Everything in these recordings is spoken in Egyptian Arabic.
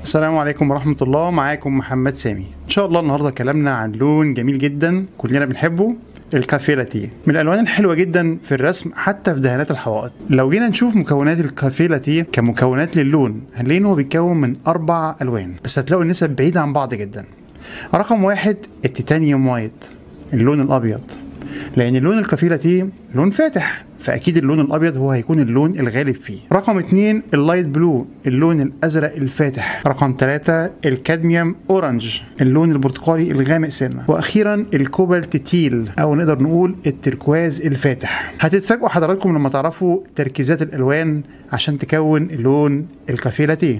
السلام عليكم ورحمة الله معاكم محمد سامي إن شاء الله النهاردة كلامنا عن لون جميل جدا كلنا بنحبه الكافيه لاتيه من الالوان الحلوه جدا في الرسم حتى في دهانات الحوائط لو جينا نشوف مكونات الكافيه لاتيه كمكونات للون هنلاقي ان هو بيتكون من اربع الوان بس هتلاقوا النسب بعيده عن بعض جدا رقم واحد التيتانيوم وايت اللون الابيض لان اللون الكافيه لاتيه لون فاتح فاكيد اللون الابيض هو هيكون اللون الغالب فيه رقم اتنين اللايت بلو اللون الازرق الفاتح رقم ثلاثة الكادميوم اورنج اللون البرتقالي الغامق سنة واخيرا الكوبالت تيل او نقدر نقول التركواز الفاتح هتتفاجئوا حضراتكم لما تعرفوا تركيزات الالوان عشان تكون لون الكافيه لاتيه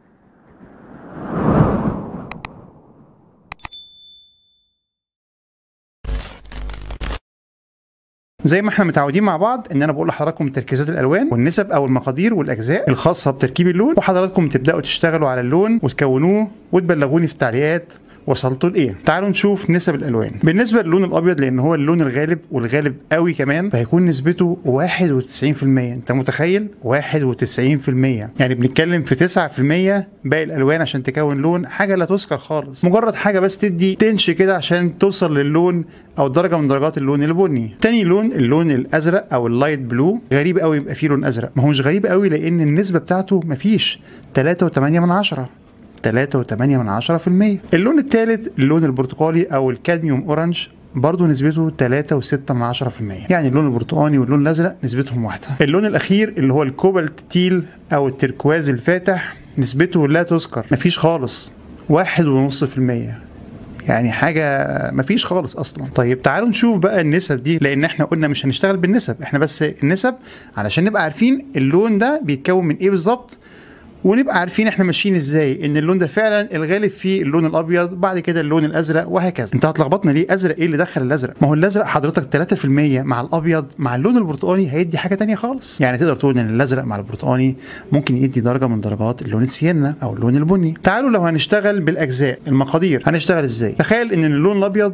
زي ما احنا متعودين مع بعض ان انا بقول لحضراتكم تركيزات الالوان والنسب او المقادير والاجزاء الخاصه بتركيب اللون وحضراتكم تبداوا تشتغلوا على اللون وتكونوه وتبلغوني في التعليقات وصلتوا لايه تعالوا نشوف نسب الالوان بالنسبه للون الابيض لان هو اللون الغالب والغالب قوي كمان فهيكون نسبته 91% انت متخيل 91% يعني بنتكلم في 9% باقي الالوان عشان تكون لون حاجه لا تذكر خالص مجرد حاجه بس تدي تنش كده عشان توصل للون او درجه من درجات اللون البني تاني لون اللون الازرق او اللايت بلو غريب قوي يبقى فيه لون ازرق ما هو مش غريب قوي لان النسبه بتاعته مفيش 3.8 من عشرة 3.8 من 10% اللون الثالث اللون البرتقالي او الكادميوم اورنج برضه نسبته 3.6 من 10% يعني اللون البرتقاني واللون الازرق نسبتهم واحده اللون الاخير اللي هو الكوبالت تيل او التركواز الفاتح نسبته لا تذكر مفيش خالص واحد ونص في المية يعني حاجة مفيش خالص أصلا طيب تعالوا نشوف بقى النسب دي لأن احنا قلنا مش هنشتغل بالنسب احنا بس النسب علشان نبقى عارفين اللون ده بيتكون من ايه بالظبط ونبقى عارفين احنا ماشيين ازاي ان اللون ده فعلا الغالب فيه اللون الابيض بعد كده اللون الازرق وهكذا انت هتلخبطنا ليه ازرق ايه اللي دخل الازرق ما هو الازرق حضرتك 3% مع الابيض مع اللون البرتقاني هيدي حاجه تانية خالص يعني تقدر تقول ان الازرق مع البرتقاني ممكن يدي درجه من درجات اللون السينا او اللون البني تعالوا لو هنشتغل بالاجزاء المقادير هنشتغل ازاي تخيل ان اللون الابيض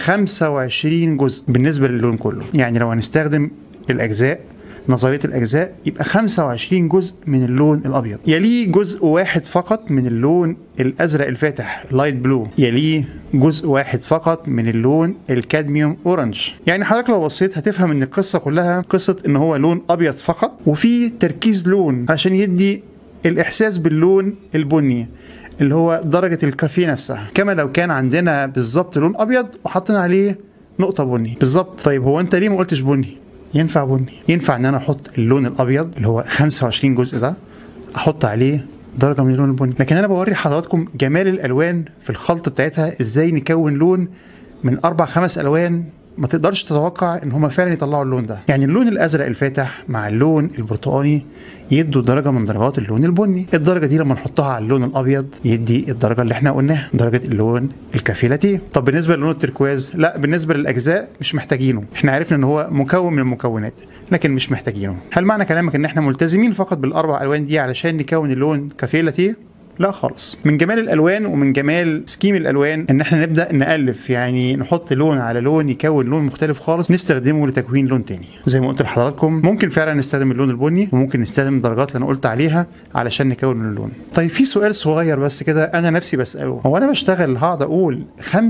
25 جزء بالنسبه للون كله يعني لو هنستخدم الاجزاء نظريه الاجزاء يبقى 25 جزء من اللون الابيض يليه جزء واحد فقط من اللون الازرق الفاتح لايت بلو يليه جزء واحد فقط من اللون الكادميوم اورنج يعني حضرتك لو بصيت هتفهم ان القصه كلها قصه ان هو لون ابيض فقط وفي تركيز لون عشان يدي الاحساس باللون البني اللي هو درجه الكافيه نفسها كما لو كان عندنا بالظبط لون ابيض وحطينا عليه نقطه بني بالظبط طيب هو انت ليه ما قلتش بني ينفع بني ينفع ان انا احط اللون الابيض اللي هو 25 جزء ده احط عليه درجه من اللون البني لكن انا بوري حضراتكم جمال الالوان في الخلط بتاعتها ازاي نكون لون من اربع خمس الوان ما تقدرش تتوقع ان هما فعلا يطلعوا اللون ده يعني اللون الازرق الفاتح مع اللون البرتقاني يدوا درجه من درجات اللون البني الدرجه دي لما نحطها على اللون الابيض يدي الدرجه اللي احنا قلناها درجه اللون الكافيه لاتيه طب بالنسبه للون التركواز لا بالنسبه للاجزاء مش محتاجينه احنا عرفنا ان هو مكون من المكونات لكن مش محتاجينه هل معنى كلامك ان احنا ملتزمين فقط بالاربع الوان دي علشان نكون اللون كافيه لاتيه لا خالص من جمال الالوان ومن جمال سكيم الالوان ان احنا نبدا نالف يعني نحط لون على لون يكون لون مختلف خالص نستخدمه لتكوين لون تاني زي ما قلت لحضراتكم ممكن فعلا نستخدم اللون البني وممكن نستخدم الدرجات اللي انا قلت عليها علشان نكون اللون طيب في سؤال صغير بس كده انا نفسي بساله هو انا بشتغل هقعد اقول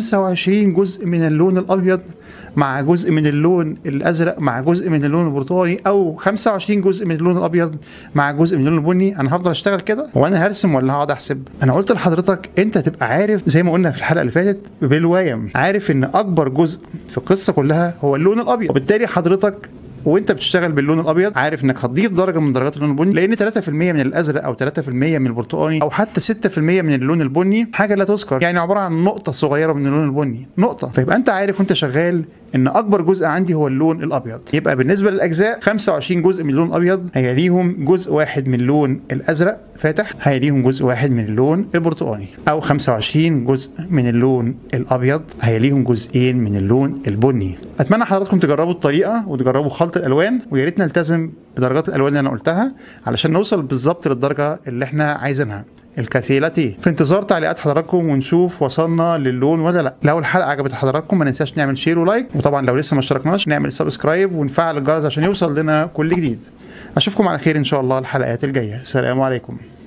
25 جزء من اللون الابيض مع جزء من اللون الازرق مع جزء من اللون البرتقالي او 25 جزء من اللون الابيض مع جزء من اللون البني انا هفضل اشتغل كده وانا هرسم ولا هقعد احسب انا قلت لحضرتك انت تبقى عارف زي ما قلنا في الحلقه اللي فاتت بالويم عارف ان اكبر جزء في القصه كلها هو اللون الابيض وبالتالي حضرتك وانت بتشتغل باللون الابيض عارف انك هتضيف درجه من درجات اللون البني لان 3% من الازرق او 3% من البرتقاني او حتى 6% من اللون البني حاجه لا تذكر يعني عباره عن نقطه صغيره من اللون البني نقطه فيبقى انت عارف وانت شغال ان اكبر جزء عندي هو اللون الابيض يبقى بالنسبه للاجزاء 25 جزء من اللون الابيض هيليهم جزء واحد من اللون الازرق فاتح هيليهم جزء واحد من اللون البرتقاني او 25 جزء من اللون الابيض هيليهم جزئين من اللون البني اتمنى حضراتكم تجربوا الطريقه وتجربوا خلط الالوان ويا ريت نلتزم بدرجات الالوان اللي انا قلتها علشان نوصل بالظبط للدرجه اللي احنا عايزينها الكافيه لاتيه في انتظار تعليقات حضراتكم ونشوف وصلنا للون ولا لا لو الحلقه عجبت حضراتكم ما ننساش نعمل شير ولايك وطبعا لو لسه ما اشتركناش نعمل سبسكرايب ونفعل الجرس عشان يوصل لنا كل جديد اشوفكم على خير ان شاء الله الحلقات الجايه السلام عليكم